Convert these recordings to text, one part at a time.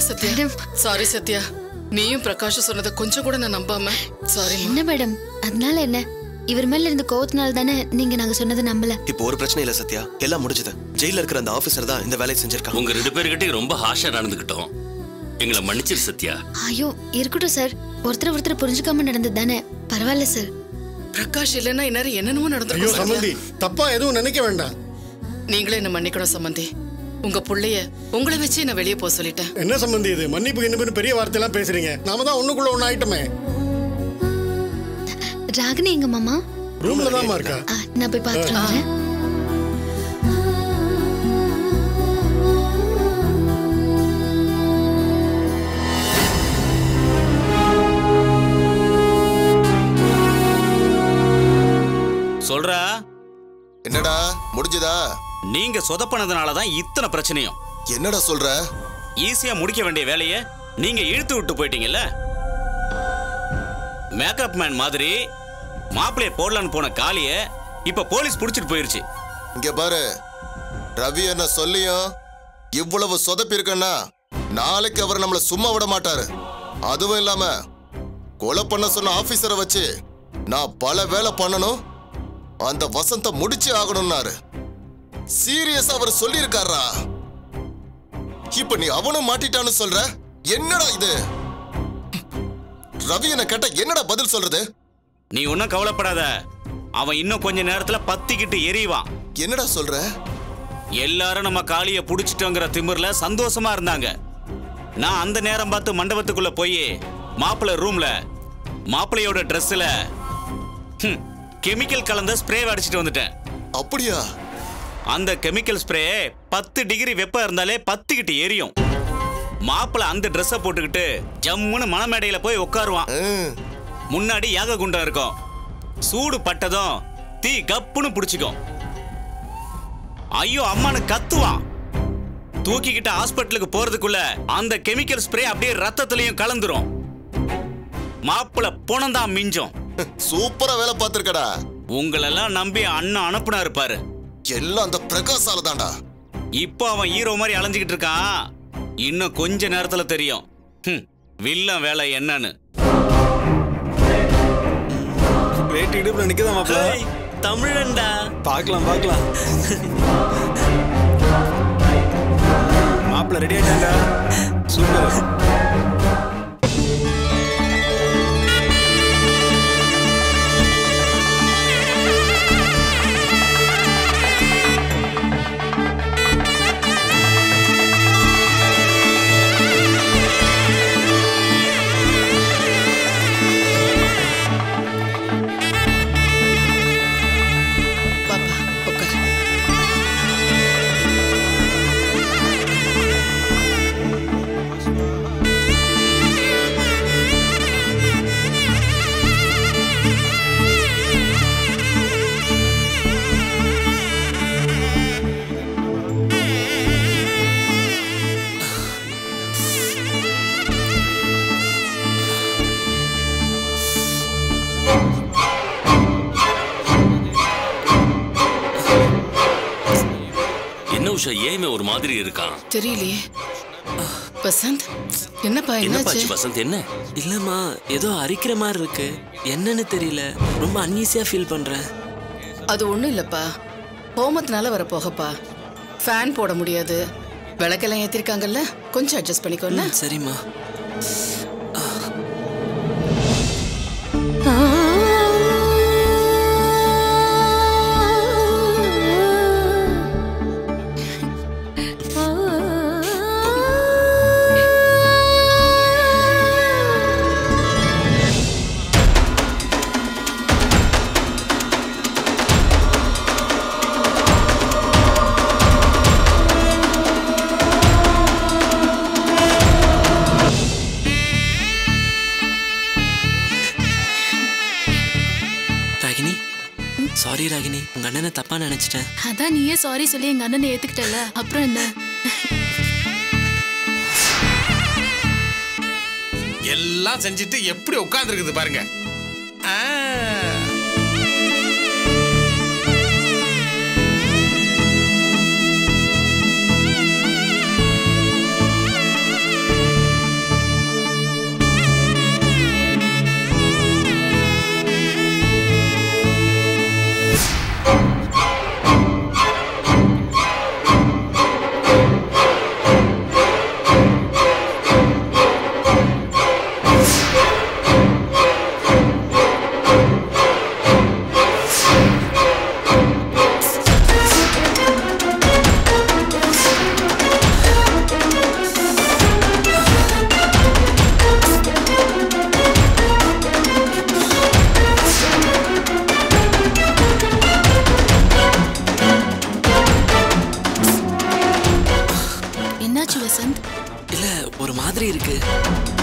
Sathya madam. Sorry Sathya நீயும் பிரகாஷ் சொன்னதை கொஞ்சம் கூட நான் நம்பாம சாரி என்ன மேடம் அதனால என்ன இவர் மேல இருந்த கோவத்தினால தானே நீங்க நாங்க சொன்னதை நம்பல இப்போ ஒரு பிரச்சனை இல்ல சத்யா எல்லாம் முடிஞ்சது ஜெயில இருக்கிற அந்த ஆபீசர் தான் இந்த வேலையை செஞ்சிருக்காங்க உங்க ரெண்டு பேர்கிட்டயும் ரொம்ப ஹாஷா நடந்துக்கிட்டோம் எங்களை மன்னிச்சிரு சத்யா ஐயோ இருக்கட்டும் சார் ஒருத்தர் ஒருத்தர் புரிஞ்சுக்காம நடந்தது தானே பரவாயில்ல சார் பிரகாஷ் இல்லைன்னா இந்நேரம் என்னென்னமோ ஐயோ நடந்திருக்கும் சத்யா. சம்பந்தி தப்பா எதுவும் நினைக்க வேண்டாம் நீங்களே என்ன மன்னிக்கணும் சம்பந்தி உங்க புள்ளைய உங்களை வச்சு நான் வெளியே போக சொல்லிட்டேன் என்ன சம்பந்தி இது மன்னிப்பு கிண்ணிப்புன்னு பெரிய வார்த்தையெல்லாம் பேசுறீங்க நாம தான் ஒண்ணுக்குள்ள ஒண்ணு ஆயிட்டோமே ராகினி எங்க மாமா ரூம்ல தான்மா இருக்கா ஆ, நான் போய் பார்த்துட்டு வரேன் சொல்றா என்னடா முடிஞ்சதா நீங்க சொதப்பினதுனால தான் இத்தனை பிரச்சனையும் என்னடா சொல்ற ஈஸியா முடிக்க வேண்டிய வேலையை நீங்க இழுத்து விட்டு போயிட்டீங்கல்ல மேக்கப் மேன் மாதிரி மாப்பிளைய போடலான்னு போன காளிய இப்ப போலீஸ் புடிச்சிட்டு போயிருச்சு இங்க பாரு ரவி என்ன சொல்லியும் இவ்வளவு சொதப்பி இருக்கன்னா நாளைக்கு அவர் நம்மள சும்மா விட மாட்டாரு அதுவும் இல்லாம கொலை பண்ண சொன்ன ஆபீசரை வச்சு நான் பல வேலை பண்ணணும் அந்த வசந்த முடிச்சு ஆகணும்னாரு சீரியஸா அவர் சொல்லியிருக்காரா இப்ப நீ அவனும் மாட்டிட்டான்னு சொல்ற என்னடா இது ரவி என்ன கேட்டா என்னடா பதில் சொல்றது நீ ஒன்னும் கவலைப்படாத அவன் இன்னும் கொஞ்ச நேரத்துல பத்திக்கிட்டு எரியுவான் என்னடா சொல்ற எல்லாரும் நம்ம காளிய புடிச்சிட்டோங்கிற திமிர்ல சந்தோஷமா இருந்தாங்க நான் அந்த நேரம் பார்த்து மண்டபத்துக்குள்ள போய் மாப்பிள்ளை ரூம்ல மாப்பிள்ளையோட ட்ரெஸ்ல கெமிக்கல் கலந்த ஸ்ப்ரே அடிச்சிட்டு வந்துட்டேன் அப்படியா அந்த கெமிக்கல் ஸ்ப்ரே பத்து டிகிரி வெப்பம் இருந்தாலே பத்துக்கிட்டு எரியும் மாப்பிள்ளை அந்த ட்ரெஸ்ஸை போட்டுக்கிட்டு ஜம்முன்னு மணமேடையில போய் உட்காருவான் ம், முன்னாடி யாக குண்டம் இருக்கும் சூடு பட்டதும் தீ கப்புன்னு பிடிச்சிக்கும் ஐயோ அம்மானு கத்துவான் தூக்கிக்கிட்டு ஹாஸ்பிட்டலுக்கு போறதுக்குள்ள அந்த கெமிக்கல் ஸ்ப்ரே அப்படியே ரத்தத்துலயும் கலந்துரும் மாப்பிள புணந்தான் மிஞ்சும் சூப்பரா வேலை பார்த்திருக்கடா உங்களெல்லாம் நம்பி அண்ணன் அனுப்புனா இருப்பாரு எல்லாம் அந்த பிரகாசால தான்டா இப்போ அவன் ஹீரோ மாதிரி அலைஞ்சுக்கிட்டு இருக்கான் இன்னும் கொஞ்ச நேரத்துல தெரியும் ஹம், வில்லன் வேலை என்னன்னு வெயிட் இடுப்புல நிக்கதா மாப்பிள தமிழன்டா பார்க்கலாம் பார்க்கலாம் மாப்பிள ரெடி ஆயிட்டாங்க சூப்பர் பாப்பா உட்காரு என்ன உஷா ஏன் ஒரு மாதிரி இருக்கான் தெரியலையே வசந்த் என்னப்பா என்னப்பாச்சு என்னாச்சு வசந்த் என்ன இல்லம்மா ஏதோ அரிக்கிற மாதிரி இருக்கு என்னன்னு தெரியல ரொம்ப அன்ஈஸியா ஃபீல் பண்றேன் அது ஒண்ணும் இல்லப்பா ஹோமத்தினால வர போகப்பா ஃபேன் போட முடியாது விளக்கெல்லாம் ஏத்திருக்காங்கல்ல கொஞ்சம் அட்ஜஸ்ட் பண்ணிக்கோண்ணா ம், சரிம்மா ராகினி சாரி ராகினி உங்க அண்ணனை தப்பா நினைச்சிட்டேன் அதான் நீயே சாரி சொல்லி எங்க அண்ணனை ஏத்துக்கிட்டல அப்புறம் என்ன எல்லாம் செஞ்சுட்டு எப்படி உட்கார்ந்துருக்குது பாருங்க ஆ.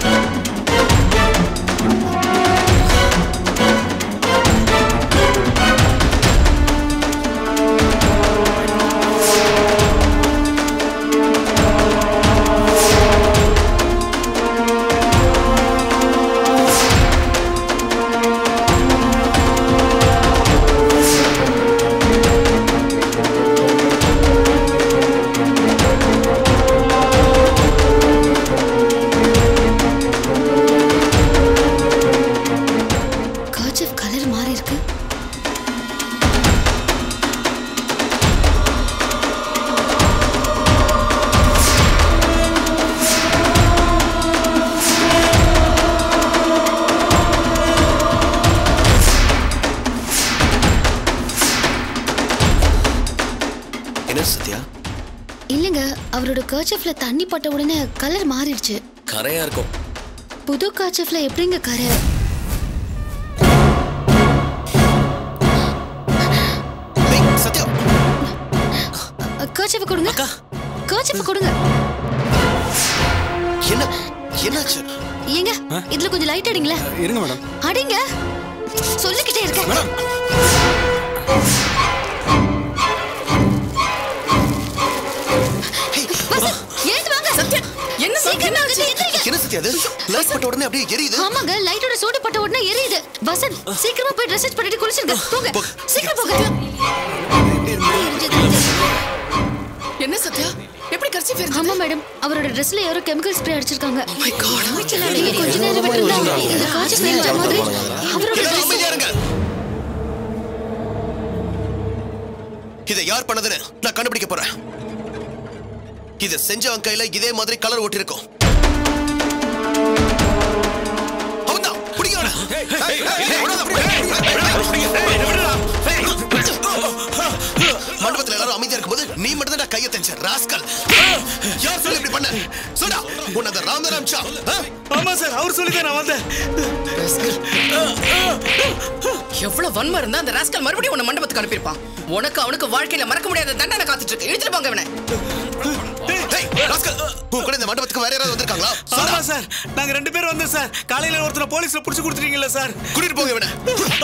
கர்ச்சிஃப் கலர் மாறி இருக்கு என்ன சத்யா இல்லைங்க அவரோட கர்ச்சிஃப்ல தண்ணி பட்ட உடனே கலர் மாறிடுச்சு கரையா இருக்கும் புது கர்ச்சிஃப்ல எப்படிங்க கரை டேய், சத்யா கர்ச்சிஃப் கொடுங்க கர்ச்சிஃப் கொடுங்க என்ன என்னாச்சு ஏங்க இதுல கொஞ்சம் லைட் அடிங்களேன் இருங்க மேடம் அடிங்க சொல்லிக்கிட்டே இருக்கேன் வசந்த், எழுந்து வாங்க சத்யா என்ன சீக்கிரம் வாங்க, எந்திரிங்க. என்ன சத்யா அது லைட் பட்ட உடனே அப்படியே எரியுது ஆமாங்க லைட்டோட சூடு பட்ட உடனே எரியுது வசந்த் சீக்கிரமா போய் ட்ரெஸ் பண்ணிட்டு குளிச்சிருங்க போங்க சீக்கிரம் போங்க என்ன சத்யா எப்படி கர்ச்சி பேர் ஆமா மேடம் அவரோட ட்ரெஸ்ல யாரோ கெமிக்கல் ஸ்ப்ரே அடிச்சிருக்காங்க மை காட் நீங்க கொஞ்ச நேரம் விட்டுருந்தா இந்த காய்ச்சல் ஸ்ப்ரே மாதிரி அவரோட எல்லாரும் dress- அமைதியா இருங்க இதை யார் பண்ணதுன்னு நான் கண்டுபிடிக்க போறேன் இதை செஞ்சவன் கையில இதே மாதிரி கலர் ஒட்டி இருக்கும் அவன்தான் பிடிங்க அவனை. ஏய், ஏய், விடாத, மண்டபத்துல எல்லாரும் அமைதியா இருக்கும்போது நீ மட்டும் தான் கையை தெஞ்ச ராஸ்கல் யார் சொல்லி இப்படி பண்ண சொல்டா உன்னை அந்த ராமராம் ஷா ஆ? ஆமா சார் அவர் சொல்லி தான் நான் வந்தேன் எவ்வளவு வன்மம் இருந்தா அந்த ராஸ்கல் மறுபடியும் உன்னை மண்டபத்துக்கு அனுப்பியிருப்பான் உனக்கு அவனுக்கு வாழ்க்கையில மறக்க முடியாத தண்டனை காத்துட்டு இருக்கு இழுத்துட்டு போங்க அவனை டேய், ராஸ்கல் உன் கூட இந்த மண்டபத்துக்கு வேற யாராவது வந்திருக்காங்களா ஆமா சொல்டா சார் நாங்க ரெண்டு பேரும் வந்தோம் சார் காலையில ஒருத்தரை போலீஸ்ல புடிச்சு கொடுத்துட்டீங்கல்ல சார் கூட்டிட்டு போங்க இவனை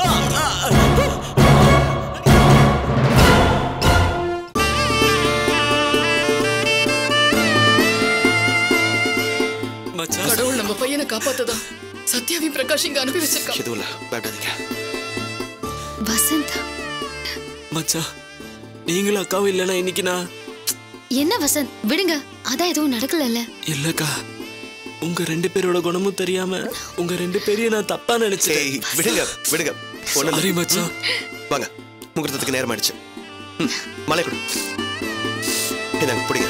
மச்சான் கடவுள் நம்ம பையனை காப்பாத்ததா சத்யாவையும் பிரகாஷ் இங்க அனுப்பி வச்சிருக்கான் எதுவும் இல்ல பயப்படாதீங்க வசந்த் மச்சான் நீங்களும் அக்காவும் இல்லைன்னா இன்னைக்கு நான் என்ன வசந்த் விடுங்க அதான் எதுவும் நடக்கலல்ல இல்லக்கா உங்க ரெண்டு பேரோட குணமும் தெரியாம உங்க ரெண்டு பேரையும் நான் தப்பா ஏய் நினைச்சேன் விடுங்க விடுங்க ஒண்ணு சாரி மச்சான் வாங்க முகூர்த்தத்துக்கு நேரம் ஆயிடுச்சு ம், மலை கொடு இதாங்க பிடிங்க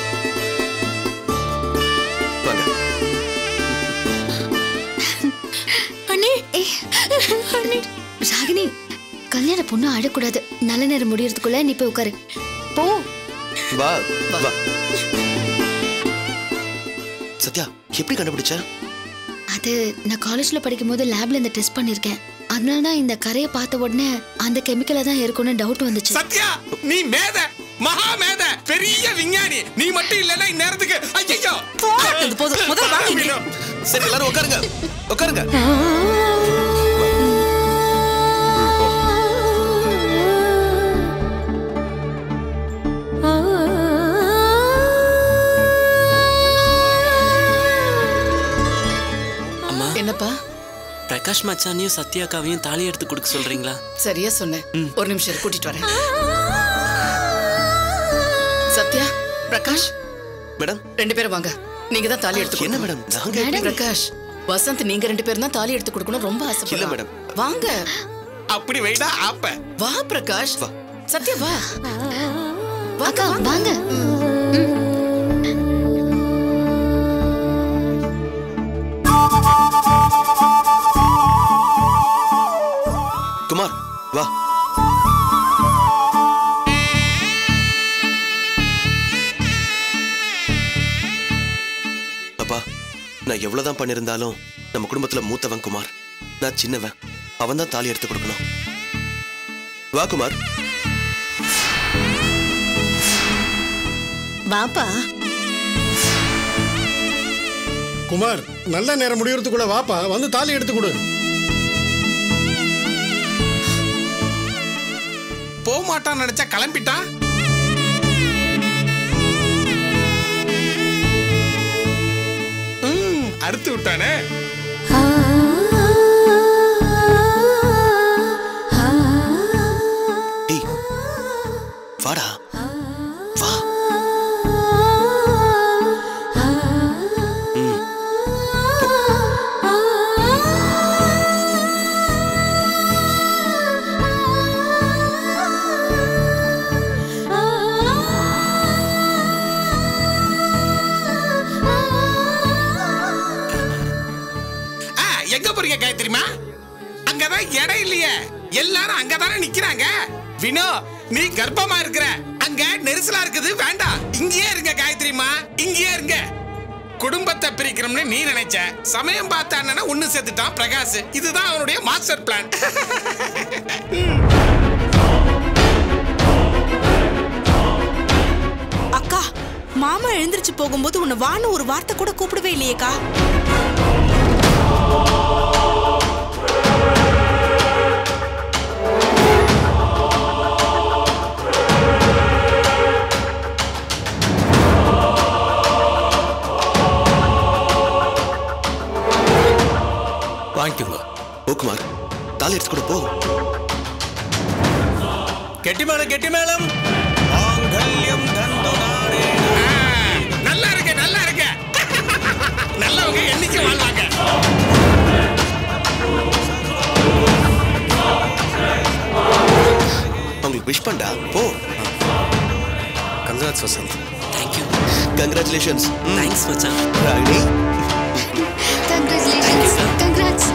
வாங்க அண்ணே அண்ணே ராகினி கல்யாண பொண்ணு அழக்கூடாது நல்ல நேரம் முடியறதுக்குள்ள நீ போய் உட்காரு போ வா வா சத்யா எப்படி கண்டுபிடிச்ச அது நான் காலேஜ்ல படிக்கும் போது லேப்ல இந்த டெஸ்ட் பண்ணிருக்கேன் அதனால தான் இந்த கரையை பார்த்த உடனே அந்த கெமிக்கலா தான் இருக்கும்னு டவுட் வந்துச்சு சத்யா நீ மேத மகா மேத பெரிய விஞ்ஞானி நீ மட்டும் இல்லைன்னா இந்நேரத்துக்கு ஐயோ போதும் முதல்ல வாங்க இங்க. சரி எல்லாரும் உட்காருங்க உட்காருங்க அம்மா என்னப்பா பிரகாஷ் மச்சானையும் சத்யாக்காவையும் தாலி எடுத்து கொடுக்க சொல்றீங்களா சரியா சொன்னேன் ஒரு நிமிஷம் இரு, கூட்டிட்டு வரேன் சத்யா பிரகாஷ் மேடம் ரெண்டு பேரும் வாங்க நீங்க தான் தாலி எடுத்து என்ன கொடுக்கணும். மேடம் நாங்க மேடம். பிரகாஷ் வசந்த் நீங்க ரெண்டு பேரும் தான் தாலி எடுத்து கொடுக்கணும் ரொம்ப இல்ல ஆசைப்படுறேன் மேடம். வாங்க அப்படி வைடா ஆப்ப வா பிரகாஷ் வா. சத்யா வா அக்கா வாங்க குமார் வா அப்பா நான் எவ்வளவுதான் பண்ணிருந்தாலும் நம்ம குடும்பத்துல மூத்தவன் குமார் நான் சின்னவன் அவன் தான் தாலி எடுத்து கொடுக்கணும் வா குமார் வாப்பா குமார் நல்ல நேரம் முடியறதுக்குள்ள வாப்பா வந்து தாலி எடுத்து கொடு போக மாட்டான்னு நினைச்சா கிளம்பிட்டான் ம், அறுத்து விட்டானே ஏய் வாடா வா ஆ, எங்க போறீங்க காயத்ரிமா அங்கதான் இடம் இல்லையே எல்லாரும் அங்கதானே நிக்கிறாங்க வினோ நீ கர்ப்பமா இருக்கிற அங்க நெரிசலா இருக்குது வேண்டாம் இங்கேயே இருங்க காயத்ரிமா இங்கேயே இருங்க குடும்பத்தை பிரிக்கணும்னு நீ நினைச்ச சமயம் பார்த்த அண்ணனை ஒண்ணு சேர்த்துட்டான் பிரகாஷ் இதுதான் அவனுடைய மாஸ்டர் பிளான் அக்கா மாமா எழுந்திருச்சு போகும்போது உன்னை வான்னு ஒரு வார்த்தை கூட கூப்பிடவே இல்லையேக்கா வாங்கிக்கோங்க ஓ குமார் தாலி எடுத்து கூட போ கெட்டி மேளம் கெட்டி மேளம் மாங்கல்யம் தந்துநானே நல்லா இருக்க நல்லா இருக்க நல்லவங்க என்னைக்கு வாழ்வாங்க அவங்களுக்கு விஷ் பண்ணா போ கங்காத் வசந்த் தேங்க்யூ கங்க்ராச்சுலேஷன்ஸ் தேங்க்ஸ் மச்சான் ராகினி கங்க்ராச்சுலேஷன்ஸ் கங்க்ராட்ஸ்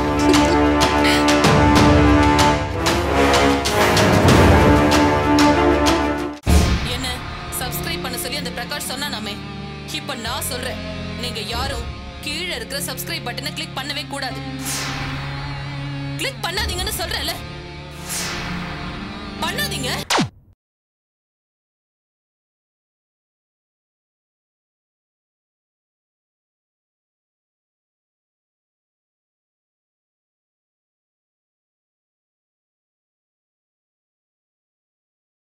என்ன சப்ஸ்கிரைப் பண்ண சொல்லி அந்த பிரகாஷ் சொன்னானாமே இப்ப நான் சொல்றேன் நீங்க யாரும் கீழே இருக்கிற சப்ஸ்கிரைப் பட்டனை கிளிக் பண்ணவே கூடாது கிளிக் பண்ணாதீங்கன்னு சொல்றேன்ல பண்ணாதீங்க